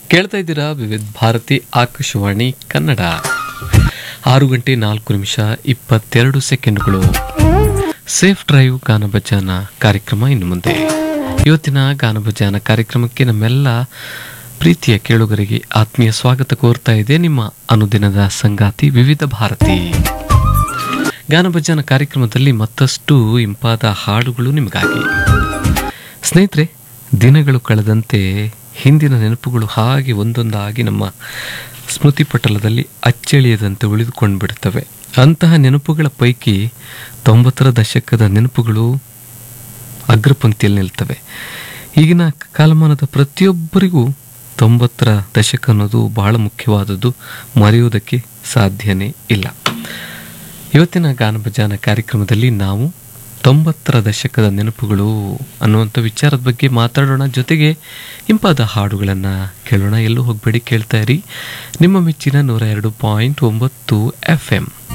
ಕೇಳ್ತಾ ಇದ್ದೀರಾ ವಿವಿಧ ಭಾರತಿ ಆಕಾಶವಾಣಿ ಕನ್ನಡ ಆರು ಗಂಟೆ ನಾಲ್ಕು ನಿಮಿಷ ಇಪ್ಪತ್ತೆರಡು ಸೆಕೆಂಡ್ಗಳು ಸೇಫ್ ಡ್ರೈವ್ ಗಾನಭಜಾನ ಕಾರ್ಯಕ್ರಮ ಇನ್ನು ಮುಂದೆ ಇವತ್ತಿನ ಗಾನಭಜಾನ ಕಾರ್ಯಕ್ರಮಕ್ಕೆ ನಮ್ಮೆಲ್ಲ ಪ್ರೀತಿಯ ಕೇಳುಗರಿಗೆ ಆತ್ಮೀಯ ಸ್ವಾಗತ ಕೋರ್ತಾ ಇದೆ ನಿಮ್ಮ ಅನುದಿನದ ಸಂಗಾತಿ ವಿವಿಧ ಭಾರತಿ ಗಾನಭಜಾನ ಕಾರ್ಯಕ್ರಮದಲ್ಲಿ ಮತ್ತಷ್ಟು ಇಂಪಾದ ಹಾಡುಗಳು ನಿಮಗಾಗಿ ಸ್ನೇಹಿತರೆ ದಿನಗಳು ಕಳೆದಂತೆ ಹಿಂದಿನ ನೆನಪುಗಳು ಹಾಗೆ ಒಂದೊಂದಾಗಿ ನಮ್ಮ ಸ್ಮೃತಿ ಪಟಲದಲ್ಲಿ ಅಚ್ಚಳಿಯದಂತೆ ಉಳಿದುಕೊಂಡು ಬಿಡ್ತವೆ ಅಂತಹ ನೆನಪುಗಳ ಪೈಕಿ ತೊಂಬತ್ತರ ದಶಕದ ನೆನಪುಗಳು ಅಗ್ರಪಂಕ್ತಿಯಲ್ಲಿ ನಿಲ್ತವೆ ಈಗಿನ ಕಾಲಮಾನದ ಪ್ರತಿಯೊಬ್ಬರಿಗೂ ತೊಂಬತ್ತರ ದಶಕ ಅನ್ನೋದು ಬಹಳ ಮುಖ್ಯವಾದದ್ದು ಮರೆಯುವುದಕ್ಕೆ ಸಾಧ್ಯನೇ ಇಲ್ಲ ಇವತ್ತಿನ ಗಾನಭಜಾನ ಕಾರ್ಯಕ್ರಮದಲ್ಲಿ ನಾವು ತೊಂಬತ್ತರ ದಶಕದ ನೆನಪುಗಳು ಅನ್ನುವಂಥ ವಿಚಾರದ ಬಗ್ಗೆ ಮಾತಾಡೋಣ ಜೊತೆಗೆ ಇಂಪಾದ ಹಾಡುಗಳನ್ನು ಕೇಳೋಣ ಎಲ್ಲೂ ಹೋಗಬೇಡಿ ಕೇಳ್ತಾ ಇರಿ ನಿಮ್ಮ ಮೆಚ್ಚಿನ ನೂರ ಎರಡು ಪಾಯಿಂಟ್ ಒಂಬತ್ತು ಎಫ್ ಎಂ